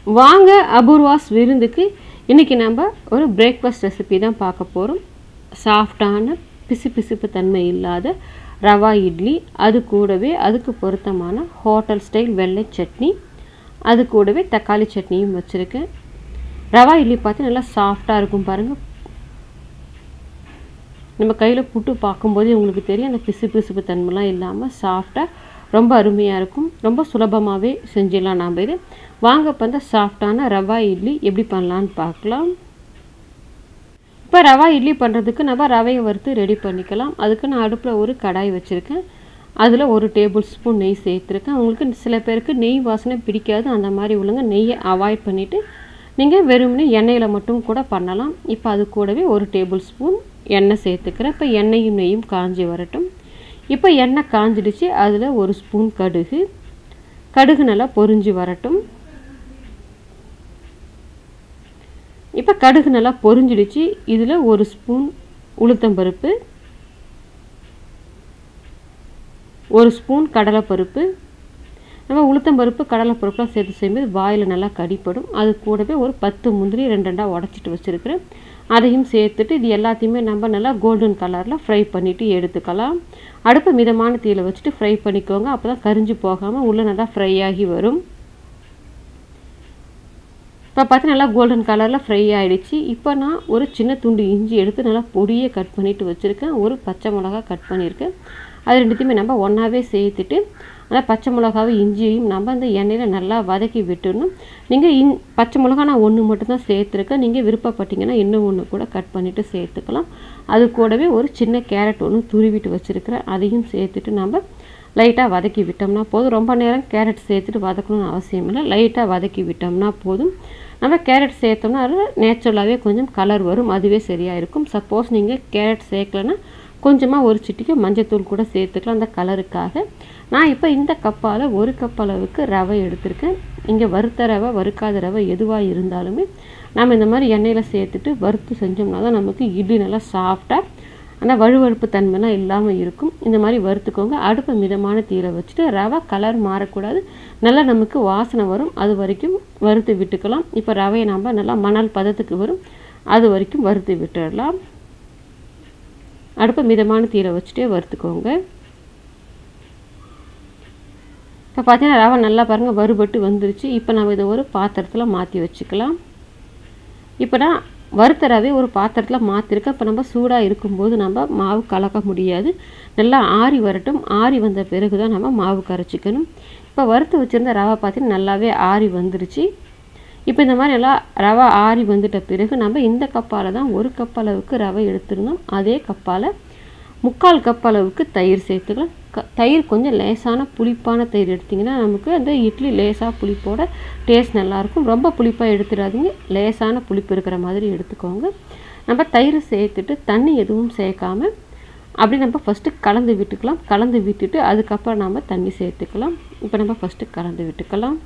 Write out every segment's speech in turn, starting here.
வாங்க அபூர்வாஸ் விருந்துக்கு இன்றைக்கி நம்ம ஒரு பிரேக்ஃபாஸ்ட் ரெசிபி தான் பார்க்க போகிறோம் சாஃப்டான பிசு பிசுப்பு தன்மை இல்லாத ரவா இட்லி அது கூடவே அதுக்கு பொருத்தமான ஹோட்டல் ஸ்டைல் வெள்ளை சட்னி அது கூடவே தக்காளி சட்னியும் வச்சுருக்கேன் ரவா இட்லி பார்த்து நல்லா சாஃப்டாக இருக்கும் பாருங்கள் நம்ம கையில் புட்டு பார்க்கும்போதே உங்களுக்கு தெரியும் அந்த பிசு பிசுப்பு தன்மைலாம் இல்லாமல் சாஃப்டாக ரொம்ப அருமையாக இருக்கும் ரொம்ப சுலபமாகவே செஞ்சிடலாம் நாம் இது வாங்க இப்போ இந்த சாஃப்டான ரவா இட்லி எப்படி பண்ணலான்னு பார்க்கலாம் இப்போ ரவா இட்லி பண்ணுறதுக்கு நம்ம ரவையை வறுத்து ரெடி பண்ணிக்கலாம் அதுக்கு நான் அடுப்பில் ஒரு கடாய் வச்சுருக்கேன் அதில் ஒரு டேபிள் ஸ்பூன் நெய் சேர்த்துருக்கேன் உங்களுக்கு சில பேருக்கு நெய் வாசனை பிடிக்காது அந்த மாதிரி உள்ளவங்க நெய்யை அவாய்ட் பண்ணிவிட்டு நீங்கள் வெறும்னே எண்ணெயில் மட்டும் கூட பண்ணலாம் இப்போ அது கூடவே ஒரு டேபிள் ஸ்பூன் எண்ணெய் சேர்த்துக்கிறேன் இப்போ எண்ணெயும் நெய்யும் காஞ்சி வரட்டும் இப்போ எண்ணெய் காஞ்சிடுச்சு அதில் ஒரு ஸ்பூன் கடுகு கடுகு நல்லா பொரிஞ்சு வரட்டும் இப்போ கடுகு நல்லா பொரிஞ்சிடுச்சு இதில் ஒரு ஸ்பூன் உளுத்தம்பருப்பு ஒரு ஸ்பூன் கடலைப்பருப்பு நம்ம உளுத்தம்பருப்பு கடலைப்பருப்புலாம் சேர்த்து செய்யும்போது வாயில் நல்லா கடிப்படும் அது கூடவே ஒரு பத்து முந்திரி ரெண்டு ரெண்டாக உடச்சிட்டு வச்சுருக்கிறேன் அதையும் சேர்த்துட்டு இது எல்லாத்தையுமே நம்ம நல்லா கோல்டன் கலரில் ஃப்ரை பண்ணிவிட்டு எடுத்துக்கலாம் அடுப்பு மிதமான தீயில் வச்சுட்டு ஃப்ரை பண்ணிக்கோங்க அப்போ தான் கரிஞ்சு போகாமல் உள்ளே நல்லா ஃப்ரை ஆகி வரும் இப்போ பார்த்து நல்லா கோல்டன் கலரில் ஃப்ரை ஆகிடுச்சு இப்போ நான் ஒரு சின்ன துண்டு இஞ்சி எடுத்து நல்லா பொடியை கட் பண்ணிவிட்டு வச்சுருக்கேன் ஒரு பச்சை மிளகா கட் பண்ணியிருக்கேன் அது ரெண்டுத்தையுமே நம்ம ஒன்றாவே சேர்த்துட்டு அந்த பச்சை மிளகாவை இஞ்சியையும் நம்ம அந்த எண்ணெயில் நல்லா வதக்கி விட்டுடணும் நீங்கள் இன் பச்சை மிளகா நான் ஒன்று மட்டும்தான் சேர்த்துருக்கேன் நீங்கள் விருப்பப்பட்டீங்கன்னா இன்னும் ஒன்று கூட கட் பண்ணிவிட்டு சேர்த்துக்கலாம் அது கூடவே ஒரு சின்ன கேரட் ஒன்று துருவிட்டு வச்சுருக்கிறேன் அதையும் சேர்த்துட்டு நம்ம லைட்டாக வதக்கி விட்டோம்னா போதும் ரொம்ப நேரம் கேரட் சேர்த்துட்டு வதக்கணும்னு அவசியம் இல்லை லைட்டாக வதக்கி விட்டோம்னா போதும் நம்ம கேரட் சேர்த்தோம்னா அது நேச்சுரலாகவே கொஞ்சம் கலர் வரும் அதுவே சரியாக இருக்கும் சப்போஸ் நீங்கள் கேரட் சேர்க்கலைன்னா கொஞ்சமாக ஒரு சிட்டிக்கு மஞ்சத்தூள் கூட சேர்த்துக்கலாம் அந்த கலருக்காக நான் இப்போ இந்த கப்பால் ஒரு கப் அளவுக்கு ரவை எடுத்திருக்கேன் இங்கே வறுத்த ரவை வறுக்காத ரவை எதுவாக இருந்தாலுமே நம்ம இந்த மாதிரி எண்ணெயில் சேர்த்துட்டு வறுத்து செஞ்சோம்னா தான் நமக்கு இட்லி நல்லா சாஃப்டாக ஆனால் வழுவழுப்பு தன்மைலாம் இல்லாமல் இருக்கும் இந்த மாதிரி வறுத்துக்கோங்க அடுப்பை மிதமான தீரை வச்சுட்டு ரவை கலர் மாறக்கூடாது நல்லா நமக்கு வாசனை வரும் அது வரைக்கும் வறுத்து விட்டுக்கலாம் இப்போ ரவையை நம்ம நல்லா மணல் பதத்துக்கு வரும் அது வரைக்கும் வறுத்து விட்டுடலாம் அடுப்பை மிதமான தீரை வச்சுட்டே வறுத்துக்கோங்க இப்போ பார்த்தீங்கன்னா ரவை நல்லா பாருங்கள் வறுபட்டு வந்துருச்சு இப்போ நம்ம இதை ஒரு பாத்திரத்தில் மாற்றி வச்சுக்கலாம் இப்போ நான் வறுத்த ரவை ஒரு பாத்திரத்தில் மாற்றிருக்கேன் இப்போ நம்ம சூடாக இருக்கும்போது நம்ம மாவு கலக்க முடியாது நல்லா ஆறி வரட்டும் ஆறி வந்த பிறகு தான் நம்ம மாவு கரைச்சிக்கணும் இப்போ வறுத்து வச்சுருந்த ரவை பார்த்தீங்கன்னா நல்லாவே ஆறி வந்துருச்சு இப்போ இந்த மாதிரி எல்லாம் ரவை ஆறி வந்துட்ட பிறகு நம்ம இந்த கப்பால் தான் ஒரு கப் அளவுக்கு ரவை எடுத்துருந்தோம் அதே கப்பால் முக்கால் கப் அளவுக்கு தயிர் சேர்த்துக்கலாம் க தயிர் கொஞ்சம் லேசான புளிப்பான தயிர் எடுத்திங்கன்னா நமக்கு அந்த இட்லி லேசாக புளிப்போட டேஸ்ட் நல்லாயிருக்கும் ரொம்ப புளிப்பாக எடுத்துடாதீங்க லேசான புளிப்பு இருக்கிற மாதிரி எடுத்துக்கோங்க நம்ம தயிர் சேர்த்துட்டு தண்ணி எதுவும் சேர்க்காம அப்படி நம்ம ஃபஸ்ட்டு கலந்து விட்டுக்கலாம் கலந்து விட்டுட்டு அதுக்கப்புறம் நம்ம தண்ணி சேர்த்துக்கலாம் இப்போ நம்ம ஃபஸ்ட்டு கலந்து விட்டுக்கலாம்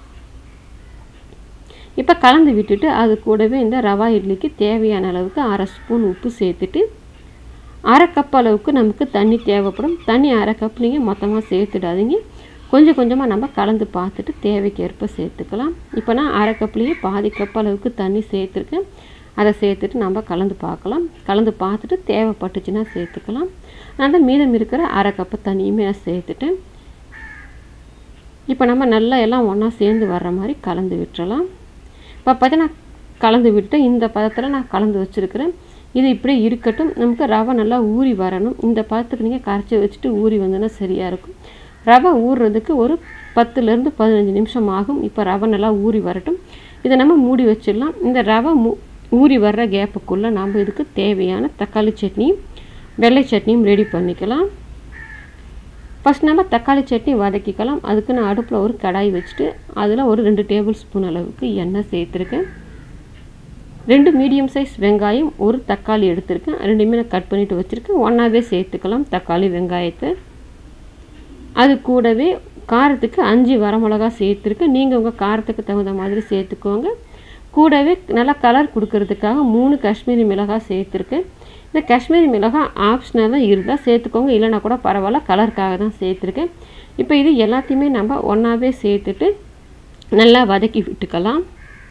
இப்போ கலந்து விட்டுட்டு அது கூடவே இந்த ரவா இட்லிக்கு தேவையான அளவுக்கு அரை ஸ்பூன் உப்பு சேர்த்துட்டு அரை கப் அளவுக்கு நமக்கு தண்ணி தேவைப்படும் தண்ணி அரை கப் நீங்கள் மொத்தமாக சேர்த்துடாதீங்க கொஞ்சம் கொஞ்சமாக நம்ம கலந்து பார்த்துட்டு தேவைக்கேற்ப சேர்த்துக்கலாம் இப்போ நான் அரை கப்லேயே பாதி கப் அளவுக்கு தண்ணி சேர்த்துருக்கேன் அதை சேர்த்துட்டு நம்ம கலந்து பார்க்கலாம் கலந்து பார்த்துட்டு தேவைப்பட்டுச்சுன்னா சேர்த்துக்கலாம் அந்த மீதம் இருக்கிற அரை கப்பு தண்ணியுமே நான் சேர்த்துட்டேன் இப்போ நம்ம நல்லா எல்லாம் ஒன்றா சேர்ந்து வர்ற மாதிரி கலந்து விட்டுறலாம் இப்போ பார்த்தீங்கன்னா கலந்து விட்டு இந்த பதத்தில் நான் கலந்து வச்சுருக்கிறேன் இது இப்படியே இருக்கட்டும் நமக்கு ரவை நல்லா ஊறி வரணும் இந்த பதத்துக்கு நீங்கள் கரைச்சி வச்சுட்டு ஊறி வந்தோன்னா சரியாக இருக்கும் ரவை ஊறுறதுக்கு ஒரு பத்துலேருந்து பதினஞ்சு நிமிஷம் ஆகும் இப்போ ரவை நல்லா ஊறி வரட்டும் இதை நம்ம மூடி வச்சிடலாம் இந்த ரவை மூ ஊறி வர்ற கேப்புக்குள்ளே நம்ம இதுக்கு தேவையான தக்காளி சட்னியும் வெள்ளை சட்னியும் ரெடி பண்ணிக்கலாம் ஃபஸ்ட் நம்ம தக்காளி சட்னி வதக்கிக்கலாம் அதுக்கு நான் அடுப்பில் ஒரு கடாய் வச்சுட்டு அதில் ஒரு ரெண்டு டேபிள் ஸ்பூன் அளவுக்கு எண்ணெய் சேர்த்துருக்கேன் ரெண்டு மீடியம் சைஸ் வெங்காயம் ஒரு தக்காளி எடுத்திருக்கேன் ரெண்டுமே நான் கட் பண்ணிவிட்டு வச்சுருக்கேன் ஒன்றாவே சேர்த்துக்கலாம் தக்காளி வெங்காயத்தை அது கூடவே காரத்துக்கு அஞ்சு வரமிளகா சேர்த்துருக்கேன் நீங்கள் உங்கள் காரத்துக்கு தகுந்த மாதிரி சேர்த்துக்கோங்க கூடவே நல்லா கலர் கொடுக்கறதுக்காக மூணு காஷ்மீரி மிளகாய் சேர்த்துருக்கேன் இந்த காஷ்மீரி மிளகாய் ஆப்ஷனலாக இருந்தால் சேர்த்துக்கோங்க இல்லைனா கூட பரவாயில்ல கலருக்காக தான் சேர்த்துருக்கேன் இப்போ இது எல்லாத்தையுமே நம்ம ஒன்றாவே சேர்த்துட்டு நல்லா வதக்கி விட்டுக்கலாம்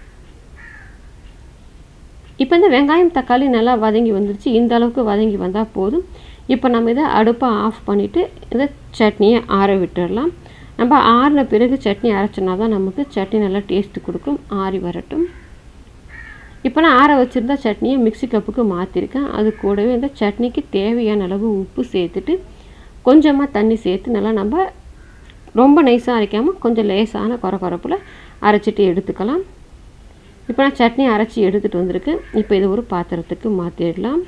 இப்போ இந்த வெங்காயம் தக்காளி நல்லா வதங்கி வந்துருச்சு இந்த அளவுக்கு வதங்கி வந்தால் போதும் இப்போ நம்ம இதை அடுப்பை ஆஃப் பண்ணிவிட்டு இதை சட்னியை ஆற விட்டுடலாம் நம்ம ஆறின பிறகு சட்னி அரைச்சோன்னா தான் நமக்கு சட்னி நல்லா டேஸ்ட்டு கொடுக்கும் ஆறி வரட்டும் இப்போ நான் ஆற வச்சுருந்த சட்னியை மிக்ஸி கப்புக்கு மாற்றிருக்கேன் அது கூடவே இந்த சட்னிக்கு தேவையான அளவு உப்பு சேர்த்துட்டு கொஞ்சமாக தண்ணி சேர்த்து நல்லா நம்ம ரொம்ப நைஸாக அரைக்காமல் கொஞ்சம் லேசான குறை குறைப்பில் அரைச்சிட்டு எடுத்துக்கலாம் இப்போ நான் சட்னி அரைச்சி எடுத்துகிட்டு வந்திருக்கேன் இப்போ இதை ஒரு பாத்திரத்துக்கு மாற்றிடலாம்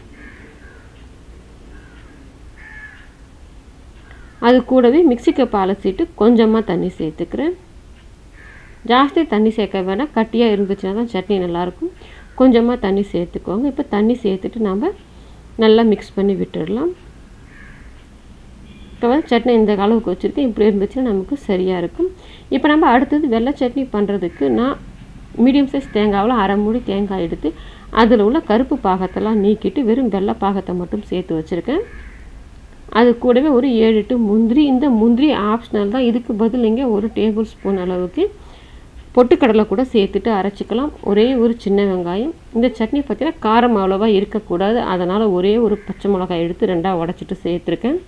அது கூடவே மிக்ஸி கப் அலசிட்டு கொஞ்சமாக தண்ணி சேர்த்துக்கிறேன் ஜாஸ்தி தண்ணி சேர்க்க வேணாம் கட்டியாக இருந்துச்சுன்னா தான் சட்னி நல்லாயிருக்கும் கொஞ்சமாக தண்ணி சேர்த்துக்கோங்க இப்போ தண்ணி சேர்த்துட்டு நம்ம நல்லா மிக்ஸ் பண்ணி விட்டுடலாம் இப்போ வந்து சட்னி இந்த அளவுக்கு வச்சுருக்கேன் இப்படி இருந்துச்சுன்னா நமக்கு சரியாக இருக்கும் இப்போ நம்ம அடுத்தது வெள்ளை சட்னி பண்ணுறதுக்கு நான் மீடியம் சைஸ் தேங்காவில் அரை மூடி தேங்காய் எடுத்து அதில் உள்ள கருப்பு பாகத்தெல்லாம் நீக்கிட்டு வெறும் வெள்ளை பாகத்தை மட்டும் சேர்த்து வச்சுருக்கேன் அது கூடவே ஒரு ஏழு எட்டு முந்திரி இந்த முந்திரி ஆப்ஷனல் தான் இதுக்கு பதில் நீங்கள் ஒரு டேபிள் ஸ்பூன் அளவுக்கு பொட்டுக்கடலை கூட சேர்த்துட்டு அரைச்சிக்கலாம் ஒரே ஒரு சின்ன வெங்காயம் இந்த சட்னி பார்த்தீங்கன்னா காரம் அவ்வளோவா இருக்கக்கூடாது அதனால் ஒரே ஒரு பச்சை மிளகாய் எடுத்து ரெண்டாக உடச்சிட்டு சேர்த்துருக்கேன்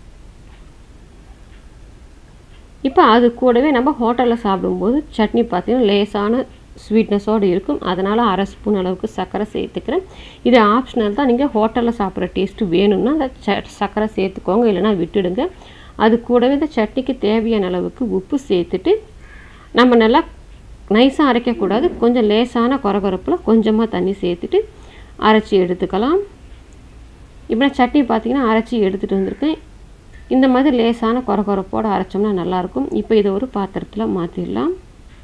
இப்போ அது கூடவே நம்ம ஹோட்டலில் சாப்பிடும்போது சட்னி பார்த்தீங்கன்னா லேசான ஸ்வீட்னஸோடு இருக்கும் அதனால் அரை ஸ்பூன் அளவுக்கு சர்க்கரை சேர்த்துக்கிறேன் இது ஆப்ஷனல் தான் நீங்கள் ஹோட்டலில் சாப்பிட்ற டேஸ்ட்டு வேணும்னா அந்த ச சர்க்கரை சேர்த்துக்கோங்க இல்லைனா விட்டுடுங்க அது கூடவே இந்த சட்னிக்கு தேவையான அளவுக்கு உப்பு சேர்த்துட்டு நம்ம நல்லா நைஸாக அரைக்கக்கூடாது கொஞ்சம் லேசான குறகுறப்பில் கொஞ்சமாக தண்ணி சேர்த்துட்டு அரைச்சி எடுத்துக்கலாம் இப்போ நான் சட்னி பார்த்திங்கன்னா அரைச்சி எடுத்துகிட்டு வந்திருக்கேன் இந்த மாதிரி லேசான குறகுறப்போடு அரைச்சோம்னா நல்லாயிருக்கும் இப்போ இதை ஒரு பாத்திரத்தில் மாற்றிடலாம்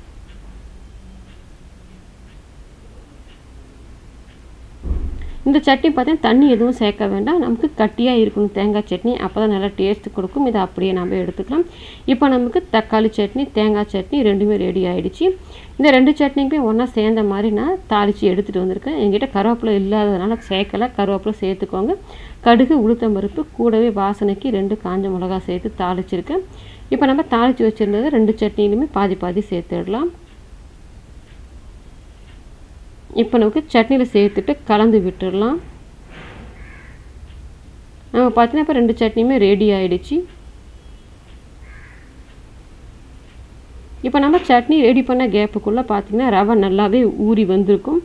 இந்த சட்னி பார்த்தீங்கன்னா தண்ணி எதுவும் சேர்க்க வேண்டாம் நமக்கு கட்டியாக இருக்கணும் தேங்காய் சட்னி அப்போ தான் நல்லா டேஸ்ட்டு கொடுக்கும் இதை அப்படியே நம்ம எடுத்துக்கலாம் இப்போ நமக்கு தக்காளி சட்னி தேங்காய் சட்னி ரெண்டுமே ரெடி ஆகிடுச்சு இந்த ரெண்டு சட்னிக்குமே ஒன்றா சேர்ந்த மாதிரி நான் தாளித்து எடுத்துகிட்டு வந்திருக்கேன் என்கிட்ட கருவேப்பிலை இல்லாததுனால சேர்க்கலை கருவேப்பிலை சேர்த்துக்கோங்க கடுகு உளுத்தம்பருப்பு கூடவே வாசனைக்கு ரெண்டு காஞ்ச மிளகா சேர்த்து தாளிச்சிருக்கேன் இப்போ நம்ம தாளித்து வச்சுருந்தது ரெண்டு சட்னியிலுமே பாதி பாதி சேர்த்துடலாம் இப்போ நமக்கு சட்னியில் சேர்த்துட்டு கலந்து விட்டுடலாம் நம்ம பார்த்தீங்கன்னா இப்போ ரெண்டு சட்னியுமே ரெடி ஆகிடுச்சு இப்போ நம்ம சட்னி ரெடி பண்ண கேப்புக்குள்ளே பார்த்தீங்கன்னா ரவை நல்லாவே ஊறி வந்திருக்கும்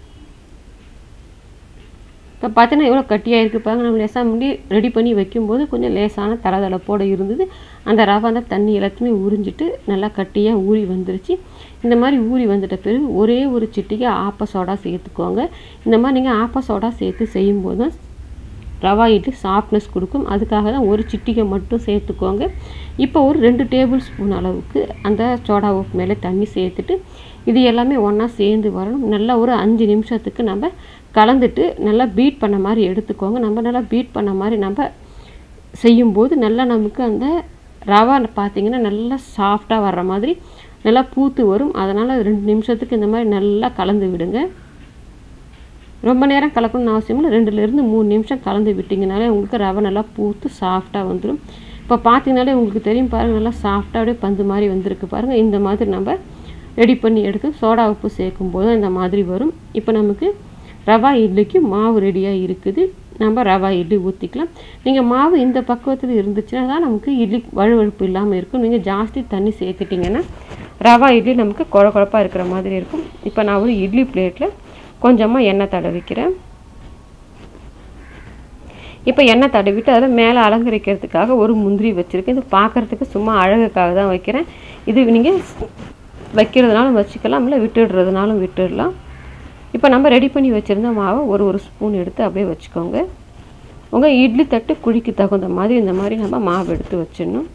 இப்போ பார்த்தீங்கன்னா எவ்வளோ கட்டியாக இருக்குது பாருங்க நம்ம லேசாக முடி ரெடி பண்ணி வைக்கும்போது கொஞ்சம் லேசான தளதளப்போடு இருந்தது அந்த ரவை அந்த தண்ணி எல்லாத்தையுமே உறிஞ்சிட்டு நல்லா கட்டியாக ஊறி வந்துருச்சு இந்த மாதிரி ஊறி வந்துட்ட பிறகு ஒரே ஒரு சிட்டிக்கு ஆப்ப சோடா சேர்த்துக்கோங்க இந்த மாதிரி நீங்கள் ஆப்ப சோடா சேர்த்து செய்யும்போது தான் ரவா இட்லி சாஃப்ட்னஸ் கொடுக்கும் அதுக்காக தான் ஒரு சிட்டிகை மட்டும் சேர்த்துக்கோங்க இப்போ ஒரு ரெண்டு டேபிள் ஸ்பூன் அளவுக்கு அந்த சோடா உப்பு மேலே தண்ணி சேர்த்துட்டு இது எல்லாமே ஒன்றா சேர்ந்து வரணும் நல்லா ஒரு அஞ்சு நிமிஷத்துக்கு நம்ம கலந்துட்டு நல்லா பீட் பண்ண மாதிரி எடுத்துக்கோங்க நம்ம நல்லா பீட் பண்ண மாதிரி நம்ம செய்யும்போது நல்லா நமக்கு அந்த ரவா பார்த்திங்கன்னா நல்லா சாஃப்டாக வர்ற மாதிரி நல்லா பூத்து வரும் அதனால் ரெண்டு நிமிஷத்துக்கு இந்த மாதிரி நல்லா கலந்து விடுங்க ரொம்ப நேரம் கலக்கணும்னு அவசியம் இல்லை ரெண்டுலேருந்து மூணு நிமிஷம் கலந்து விட்டிங்கனாலே உங்களுக்கு ரவை நல்லா பூத்து சாஃப்டாக வந்துடும் இப்போ பார்த்தீங்கனாலே உங்களுக்கு தெரியும் பாருங்கள் நல்லா சாஃப்டாக அப்படியே பந்து மாதிரி வந்திருக்கு பாருங்கள் இந்த மாதிரி நம்ம ரெடி பண்ணி எடுத்து சோடா உப்பு சேர்க்கும் போது இந்த மாதிரி வரும் இப்போ நமக்கு ரவா இட்லிக்கு மாவு ரெடியாக இருக்குது நம்ம ரவா இட்லி ஊற்றிக்கலாம் நீங்கள் மாவு இந்த பக்குவத்தில் இருந்துச்சுன்னா தான் நமக்கு இட்லி வழுவழுப்பு இல்லாமல் இருக்கும் நீங்கள் ஜாஸ்தி தண்ணி சேர்த்துட்டிங்கன்னா ரவா இட்லி நமக்கு குழ குழப்பாக இருக்கிற மாதிரி இருக்கும் இப்போ நான் ஒரு இட்லி பிளேட்டில் கொஞ்சமாக எண்ணெய் தடவிக்கிறேன் இப்போ எண்ணெய் தடவிட்டு அதில் மேலே அலங்கரிக்கிறதுக்காக ஒரு முந்திரி வச்சுருக்கேன் இது பார்க்குறதுக்கு சும்மா அழகுக்காக தான் வைக்கிறேன் இது நீங்கள் வைக்கிறதுனாலும் வச்சுக்கலாம் இல்லை விட்டுடுறதுனாலும் விட்டுடலாம் இப்போ நம்ம ரெடி பண்ணி வச்சுருந்த மாவை ஒரு ஒரு ஸ்பூன் எடுத்து அப்படியே வச்சுக்கோங்க உங்கள் இட்லி தட்டு குழிக்கு தகுந்த மாதிரி இந்த மாதிரி நம்ம மாவு எடுத்து வச்சிடணும்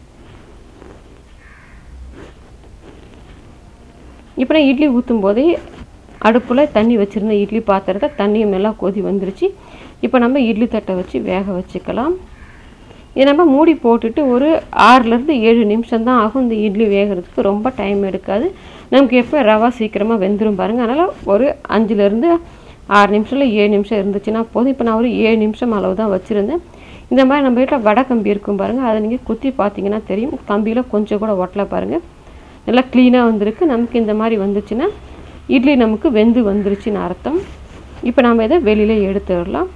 இப்போ நான் இட்லி ஊற்றும் போதே அடுப்பில் தண்ணி வச்சுருந்த இட்லி பாத்திரத்தை தண்ணியும் நல்லா கொதி வந்துருச்சு இப்போ நம்ம இட்லி தட்டை வச்சு வேக வச்சுக்கலாம் இதை நம்ம மூடி போட்டுட்டு ஒரு ஆறுலேருந்து ஏழு நிமிஷம் தான் ஆகும் இந்த இட்லி வேகிறதுக்கு ரொம்ப டைம் எடுக்காது நமக்கு எப்போ ரவா சீக்கிரமாக வெந்துடும் பாருங்கள் அதனால் ஒரு அஞ்சுலேருந்து ஆறு நிமிஷம் இல்லை ஏழு நிமிஷம் இருந்துச்சுன்னா போதும் இப்போ நான் ஒரு ஏழு நிமிஷம் அளவு தான் வச்சுருந்தேன் இந்த மாதிரி நம்ம வீட்டில் வடை கம்பி இருக்கும் பாருங்கள் அதை நீங்கள் குத்தி பார்த்தீங்கன்னா தெரியும் கம்பியில் கொஞ்சம் கூட ஒட்டலை பாருங்கள் நல்லா க்ளீனாக வந்திருக்கு நமக்கு இந்த மாதிரி வந்துச்சுன்னா இட்லி நமக்கு வெந்து வந்துருச்சுன்னு அர்த்தம் இப்போ நம்ம இதை வெளியில் எடுத்துடலாம்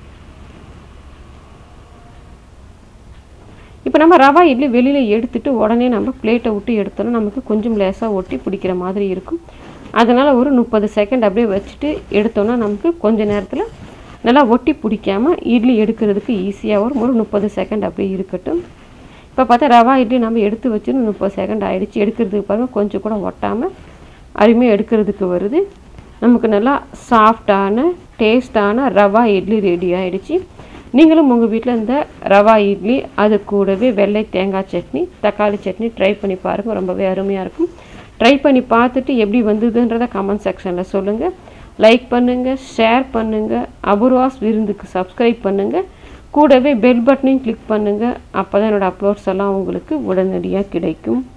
இப்போ நம்ம ரவா இட்லி வெளியில் எடுத்துட்டு உடனே நம்ம பிளேட்டை விட்டு எடுத்தோம்னா நமக்கு கொஞ்சம் லேசாக ஒட்டி பிடிக்கிற மாதிரி இருக்கும் அதனால் ஒரு முப்பது செகண்ட் அப்படியே வச்சுட்டு எடுத்தோம்னா நமக்கு கொஞ்ச நேரத்தில் நல்லா ஒட்டி பிடிக்காமல் இட்லி எடுக்கிறதுக்கு ஈஸியாக வரும் ஒரு முப்பது செகண்ட் அப்படியே இருக்கட்டும் இப்போ பார்த்தா ரவா இட்லி நம்ம எடுத்து வச்சுன்னு முப்பது செகண்ட் ஆகிடுச்சு எடுக்கிறதுக்கு பாருங்கள் கொஞ்சம் கூட ஒட்டாமல் அருமையாக எடுக்கிறதுக்கு வருது நமக்கு நல்லா சாஃப்டான டேஸ்டான ரவா இட்லி ரெடி ஆகிடுச்சு நீங்களும் உங்கள் வீட்டில் இந்த ரவா இட்லி அது கூடவே வெள்ளை தேங்காய் சட்னி தக்காளி சட்னி ட்ரை பண்ணி பாருங்கள் ரொம்பவே அருமையாக இருக்கும் ட்ரை பண்ணி பார்த்துட்டு எப்படி வந்ததுன்றதை கமெண்ட் செக்ஷனில் சொல்லுங்கள் லைக் பண்ணுங்கள் ஷேர் பண்ணுங்கள் அபூர்வாஸ் விருந்துக்கு சப்ஸ்கிரைப் பண்ணுங்கள் கூடவே பெல் பட்டனையும் கிளிக் பண்ணுங்கள் அப்போ தான் என்னோடய அப்லோட்ஸ் எல்லாம் உங்களுக்கு உடனடியாக கிடைக்கும்